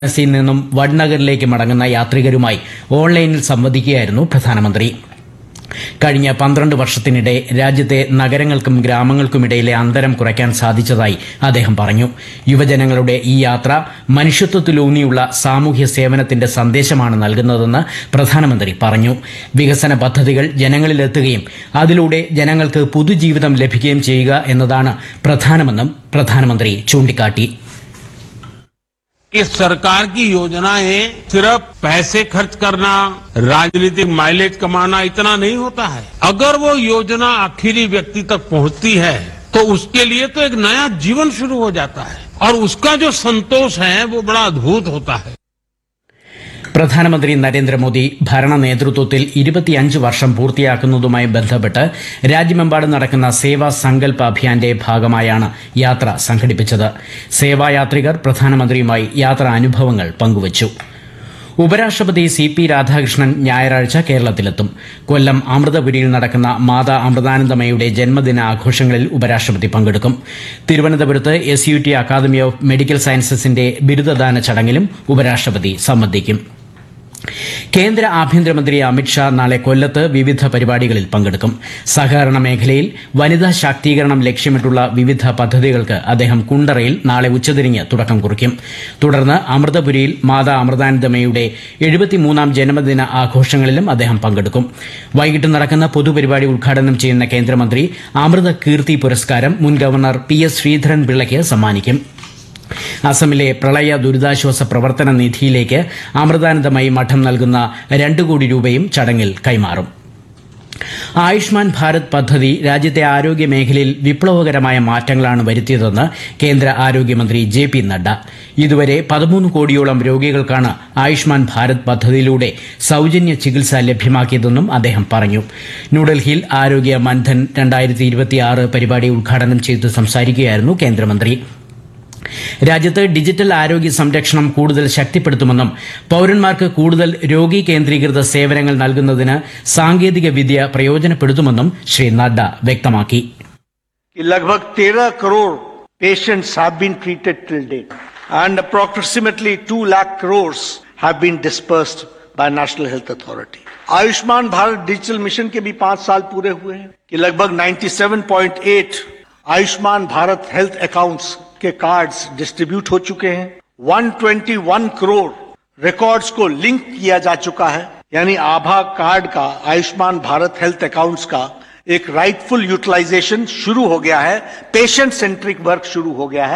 വാരണാസിയിൽ നിന്നും വഡ്നഗറിലേക്ക് മടങ്ങുന്ന യാത്രികരുമായി ഓൺലൈനിൽ സംവദിക്കുകയായിരുന്നു പ്രധാനമന്ത്രി കഴിഞ്ഞ പന്ത്രണ്ട് വർഷത്തിനിടെ രാജ്യത്തെ നഗരങ്ങൾക്കും ഗ്രാമങ്ങൾക്കുമിടയിലെ അന്തരം കുറയ്ക്കാൻ സാധിച്ചതായി അദ്ദേഹം പറഞ്ഞു യുവജനങ്ങളുടെ ഈ യാത്ര മനുഷ്യത്വത്തിലൂന്നിയുള്ള സാമൂഹ്യ സേവനത്തിന്റെ സന്ദേശമാണ് നൽകുന്നതെന്ന് പ്രധാനമന്ത്രി പറഞ്ഞു വികസന പദ്ധതികൾ ജനങ്ങളിലെത്തുകയും അതിലൂടെ ജനങ്ങൾക്ക് പുതുജീവിതം ലഭിക്കുകയും ചെയ്യുക എന്നതാണ് പ്രധാനമെന്നും പ്രധാനമന്ത്രി ചൂണ്ടിക്കാട്ടി कि सरकार की योजनाएं सिर्फ पैसे खर्च करना राजनीतिक माइलेज कमाना इतना नहीं होता है अगर वो योजना आखिरी व्यक्ति तक पहुंचती है तो उसके लिए तो एक नया जीवन शुरू हो जाता है और उसका जो संतोष है वो बड़ा अद्भुत होता है പ്രധാനമന്ത്രി നരേന്ദ്രമോദി ഭരണ നേതൃത്വത്തിൽ ഇരുപത്തിയഞ്ച് വർഷം പൂർത്തിയാക്കുന്നതുമായി ബന്ധപ്പെട്ട് രാജ്യമെമ്പാടും നടക്കുന്ന സേവാ സങ്കല്പ അഭിയാന്റെ ഭാഗമായാണ് യാത്ര സംഘടിപ്പിച്ചത് സേവായാത്രികർ പ്രധാനമന്ത്രിയുമായി യാത്രാ അനുഭവങ്ങൾ പങ്കുവച്ചു ഉപരാഷ്ട്രപതി സി പി രാധാകൃഷ്ണൻ ഞായറാഴ്ച കേരളത്തിലെത്തും കൊല്ലം അമൃതപുരിയിൽ നടക്കുന്ന മാതാ അമൃതാനന്ദമയുടെ ജന്മദിന ആഘോഷങ്ങളിൽ ഉപരാഷ്ട്രപതി പങ്കെടുക്കും തിരുവനന്തപുരത്ത് S U T academy of medical സയൻസസിന്റെ ബിരുദദാന ചടങ്ങിലും ഉപരാഷ്ട്രപതി സംബന്ധിക്കും കേന്ദ്ര ആഭ്യന്തരമന്ത്രി അമിത്ഷാ നാളെ കൊല്ലത്ത് വിവിധ പരിപാടികളിൽ പങ്കെടുക്കും സഹകരണ മേഖലയിൽ വനിതാ ശാക്തീകരണം ലക്ഷ്യമിട്ടുള്ള വിവിധ പദ്ധതികൾക്ക് അദ്ദേഹം കുണ്ടറയിൽ നാളെ ഉച്ചതിരിഞ്ഞ് തുടക്കം കുറിക്കും തുടർന്ന് അമൃതപുരിയിൽ മാതാ അമൃതാനന്ദമയുടെ എഴുപത്തിമൂന്നാം ജന്മദിന ആഘോഷങ്ങളിലും അദ്ദേഹം പങ്കെടുക്കും വൈകിട്ട് നടക്കുന്ന പൊതുപരിപാടി ഉദ്ഘാടനം ചെയ്യുന്ന കേന്ദ്രമന്ത്രി അമൃത കീർത്തി പുരസ്കാരം മുൻ ഗവർണർ പി എസ് ശ്രീധരൻ പിള്ളയ്ക്ക് സമ്മാനിക്കും അസമിലെ പ്രളയ ദുരിതാശ്വാസ പ്രവർത്തന നിധിയിലേക്ക് അമൃതാനന്ദമയി മഠം നൽകുന്ന രണ്ട് കോടി രൂപയും ചടങ്ങിൽ കൈമാറും ആയുഷ്മാൻ ഭാരത് പദ്ധതി രാജ്യത്തെ ആരോഗ്യ മേഖലയിൽ വിപ്ലവകരമായ മാറ്റങ്ങളാണ് വരുത്തിയതെന്ന് കേന്ദ്ര ആരോഗ്യമന്ത്രി ജെ പി നഡ്ഡ ഇതുവരെ പതിമൂന്ന് കോടിയോളം രോഗികൾക്കാണ് ആയുഷ്മാൻ ഭാരത് പദ്ധതിയിലൂടെ സൌജന്യ ചികിത്സ ലഭ്യമാക്കിയതെന്നും അദ്ദേഹം പറഞ്ഞു ന്യൂഡൽഹിയിൽ ആരോഗ്യ മൻധൻ രണ്ടായിരത്തി ഇരുപത്തിയാറ് പരിപാടി ഉദ്ഘാടനം ചെയ്ത് സംസാരിക്കുകയായിരുന്നു കേന്ദ്രമന്ത്രി രാജ്യത്ത് ഡിജിറ്റൽ ആരോഗ്യ സംരക്ഷണം കൂടുതൽ ശക്തിപ്പെടുത്തുമെന്നും പൌരന്മാർക്ക് കൂടുതൽ രോഗി കേന്ദ്രീകൃത സേവനങ്ങൾ നൽകുന്നതിന് സാങ്കേതിക വിദ്യ പ്രയോജനപ്പെടുത്തുമെന്നും ശ്രീ നഡ്ഡ വ്യക്തമാക്കി कि लगभग 13 crore patients have been treated till date and approximately 2 lakh crores have been dispersed by National Health Authority. Ayushman Bharat digital mission के भी पांच साल पूरे हुए हैं कि लगभग 97.8 आयुष्मान भारत हेल्थ अकाउंट्स के कार्ड्स डिस्ट्रीब्यूट हो चुके हैं 121 करोड़ रिकॉर्ड्स को लिंक किया जा चुका है यानी आभा कार्ड का आयुष्मान भारत हेल्थ अकाउंट्स का एक राइटफुल यूटिलाइजेशन शुरू हो गया है पेशेंट सेंट्रिक वर्क शुरू हो गया है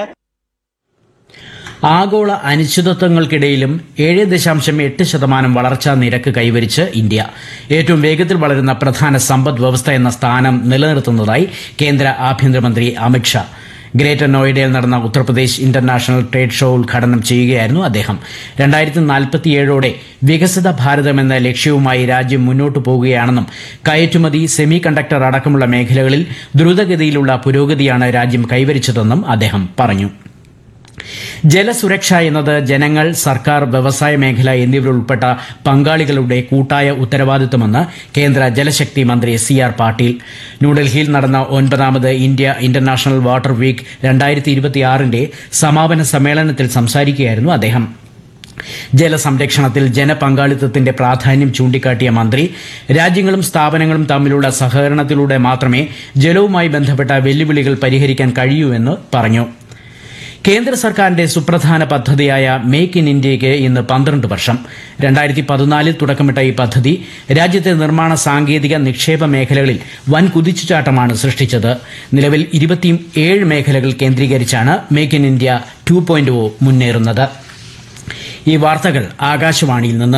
ആഗോള അനിശ്ചിതത്വങ്ങൾക്കിടയിലും ഏഴ് ദശാംശം എട്ട് ശതമാനം വളർച്ചാ നിരക്ക് കൈവരിച്ച് ഇന്ത്യ ഏറ്റവും വേഗത്തിൽ വളരുന്ന പ്രധാന സമ്പദ് വ്യവസ്ഥ എന്ന സ്ഥാനം നിലനിർത്തുന്നതായി കേന്ദ്ര ആഭ്യന്തരമന്ത്രി അമിത്ഷാ ഗ്രേറ്റർ നോയിഡയിൽ നടന്ന ഉത്തർപ്രദേശ് ഇന്റർനാഷണൽ ട്രേഡ് ഷോ ഉദ്ഘാടനം ചെയ്യുകയായിരുന്നു അദ്ദേഹം രണ്ടായിരത്തി നാൽപ്പത്തിയേഴോടെ വികസിത ഭാരതം എന്ന ലക്ഷ്യവുമായി രാജ്യം മുന്നോട്ടു പോകുകയാണെന്നും കയറ്റുമതി സെമി കണ്ടക്ടർ അടക്കമുള്ള മേഖലകളിൽ ദ്രുതഗതിയിലുള്ള പുരോഗതിയാണ് രാജ്യം കൈവരിച്ചതെന്നും അദ്ദേഹം പറഞ്ഞു ജലസുരക്ഷ എന്നത് ജനങ്ങൾ സർക്കാർ വ്യവസായ മേഖല എന്നിവരുൾപ്പെട്ട പങ്കാളികളുടെ കൂട്ടായ ഉത്തരവാദിത്തമെന്ന് കേന്ദ്ര ജലശക്തി മന്ത്രി സി ആർ പാട്ടീൽ ന്യൂഡൽഹിയിൽ നടന്ന ഒൻപതാമത് ഇന്ത്യ ഇന്റർനാഷണൽ വാട്ടർ വീക്ക് രണ്ടായിരത്തി ഇരുപത്തിയാറിന്റെ സമാപന സമ്മേളനത്തിൽ സംസാരിക്കുകയായിരുന്നു അദ്ദേഹം ജലസംരക്ഷണത്തിൽ ജനപങ്കാളിത്തത്തിന്റെ പ്രാധാന്യം ചൂണ്ടിക്കാട്ടിയ മന്ത്രി രാജ്യങ്ങളും സ്ഥാപനങ്ങളും തമ്മിലുള്ള സഹകരണത്തിലൂടെ മാത്രമേ ജലവുമായി ബന്ധപ്പെട്ട വെല്ലുവിളികൾ പരിഹരിക്കാൻ കഴിയൂ എന്ന് പറഞ്ഞു കേന്ദ്ര സർക്കാരിന്റെ സുപ്രധാന പദ്ധതിയായ മേക്ക് ഇൻ ഇന്ത്യയ്ക്ക് ഇന്ന് പന്ത്രണ്ട് വർഷം രണ്ടായിരത്തി പതിനാലിൽ തുടക്കമിട്ട ഈ പദ്ധതി രാജ്യത്തെ നിർമ്മാണ സാങ്കേതിക നിക്ഷേപ മേഖലകളിൽ വൻ കുതിച്ചുചാട്ടമാണ് സൃഷ്ടിച്ചത് നിലവിൽ ഇരുപത്തിയേഴ് മേഖലകൾ കേന്ദ്രീകരിച്ചാണ് make in India two point മുന്നേറുന്നത് ഈ വാർത്തകൾ ആകാശവാണിയിൽ നിന്ന്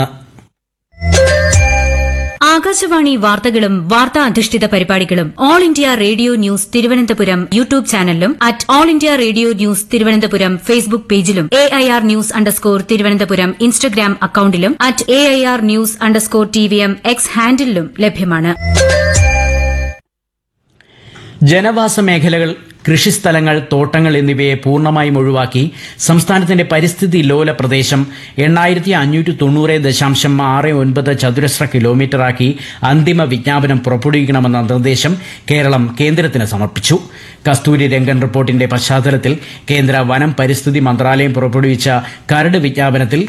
ആകാശവാണി വാർത്തകളും വാർത്താ അധിഷ്ഠിത പരിപാടികളും all India radio news Thiruvananthapuram YouTube ചാനലിലും at all India radio news Thiruvananthapuram Facebook പേജിലും A I R news underscore Thiruvananthapuram Instagram അക്കൌണ്ടിലും at A I R news underscore T V M X ഹാൻഡിലും ലഭ്യമാണ് ജനവാസ മേഖലകൾ കൃഷിസ്ഥലങ്ങൾ തോട്ടങ്ങൾ എന്നിവയെ പൂർണ്ണമായും ഒഴിവാക്കി സംസ്ഥാനത്തിന്റെ പരിസ്ഥിതി ലോല പ്രദേശം എണ്ണായിരത്തി അഞ്ഞൂറ്റി തൊണ്ണൂറ് ദശാംശം ആറ് ഒൻപത് ചതുരശ്ര കിലോമീറ്ററാക്കി അന്തിമ വിജ്ഞാപനം പുറപ്പെടുവിക്കണമെന്ന നിർദ്ദേശം കേരളം കേന്ദ്രത്തിന് സമർപ്പിച്ചു കസ്തൂരി രംഗൻ റിപ്പോർട്ടിന്റെ പശ്ചാത്തലത്തിൽ കേന്ദ്ര വനം പരിസ്ഥിതി മന്ത്രാലയം പുറപ്പെടുവിച്ച കരട് വിജ്ഞാപനത്തിൽ